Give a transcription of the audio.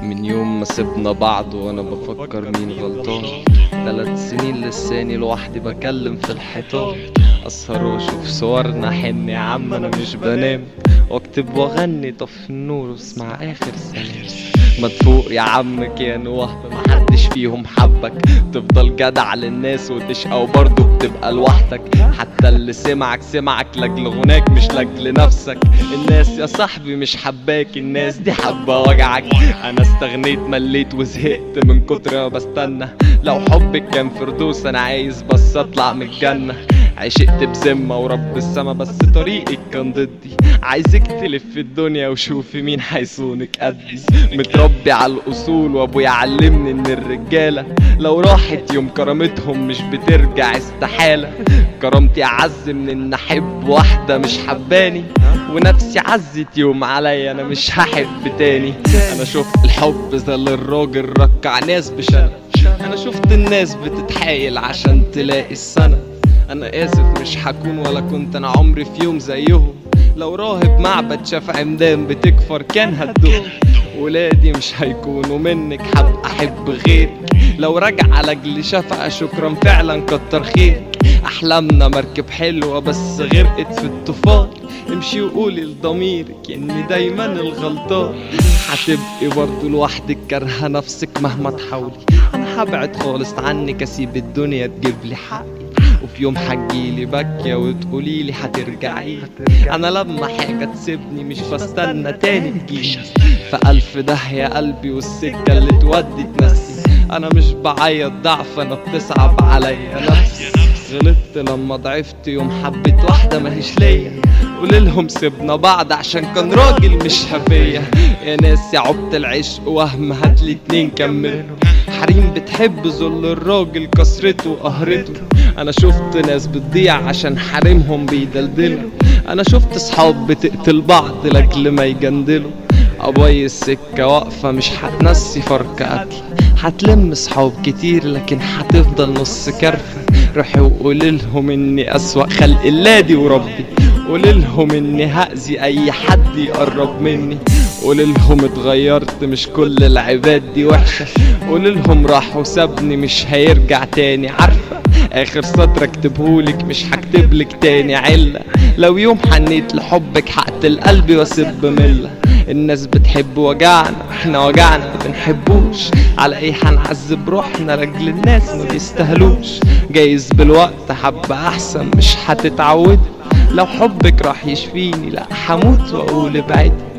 من يوم ما سيبنا بعض وانا بفكر مين غلطان تلات سنين لساني لوحدي بكلم في الحيطان اسهر واشوف صورنا حن يا عم انا مش بنام واكتب واغني طفي النور واسمع اخر سلام ما تفوق يا عم كان وهم محدش فيهم حبك تفضل جدع للناس وتشقى وبرضه بتبقى لوحدك حتى اللي سمعك سمعك لاجل غناك مش لاجل نفسك الناس يا صاحبي مش حباك الناس دي حبة وجعك انا استغنيت مليت وزهقت من كتر ما بستنى لو حبك كان فردوس انا عايز بس اطلع من الجنة عشقت بذمة ورب السما بس طريقك كان ضدي عايزك تلف الدنيا وشوفي مين هيصونك قدي متربي على الاصول وابويا علمني ان الرجالة لو راحت يوم كرامتهم مش بترجع استحالة كرامتي اعز من ان احب واحدة مش حباني ونفسي عزت يوم عليا انا مش هحب تاني انا شفت الحب زي الراجل ركع ناس بشنب انا شفت الناس بتتحايل عشان تلاقي السنة انا اسف مش هكون ولا كنت انا عمري في يوم زيهم لو راهب معبد شاف عمدان بتكفر كان هدهم ولادي مش هيكونوا منك حب احب غيرك لو رجع لاجل شفقة شكرا فعلا كتر خيرك احلامنا مركب حلوة بس غرقت في الطوفان امشي وقولي لضميرك اني دايما الغلطان هتبقي برضه لوحدك كارهة نفسك مهما تحاولي انا هبعد خالص عنك اسيب الدنيا تجيب لي حقي وفي يوم هتجيلي باكية وتقوليلي هترجعي انا لما حاجة تسيبني مش بستنى تاني تجيلي فألف ده يا قلبي والسكة اللي تودي تنسي انا مش بعيط ضعف انا بتصعب عليا نفسي غلطت لما ضعفت يوم حبيت واحدة ماهيش ليا قوليلهم سيبنا بعض عشان كان راجل مش هفيا يا ناس يا عبت العشق وهم هاتلي اتنين كملوا حريم بتحب ذل الراجل كسرته وقهرته انا شفت ناس بتضيع عشان حريمهم بيدلدلوا انا شفت صحاب بتقتل بعض لاجل ما يجندلوا ابوي السكة واقفة مش هتنسي فرق قتل هتلم صحاب كتير لكن هتفضل نص كرفة روحي وقولي لهم اني اسوأ خلق الله دي وربي قولي لهم اني هأذي اي حد يقرب مني قولي لهم اتغيرت مش كل العباد دي وحشة قولي لهم راح وسابني مش هيرجع تاني عارفة اخر سطر اكتبهولك مش هكتبلك تاني علة لو يوم حنيت لحبك هقتل قلبي واسب ملة الناس بتحب وجعنا احنا وجعنا ما بنحبوش على ايه هنعذب روحنا لاجل الناس ما بيستاهلوش جايز بالوقت حبة احسن مش هتتعودي لو حبك راح يشفيني لا هموت واقول ابعدي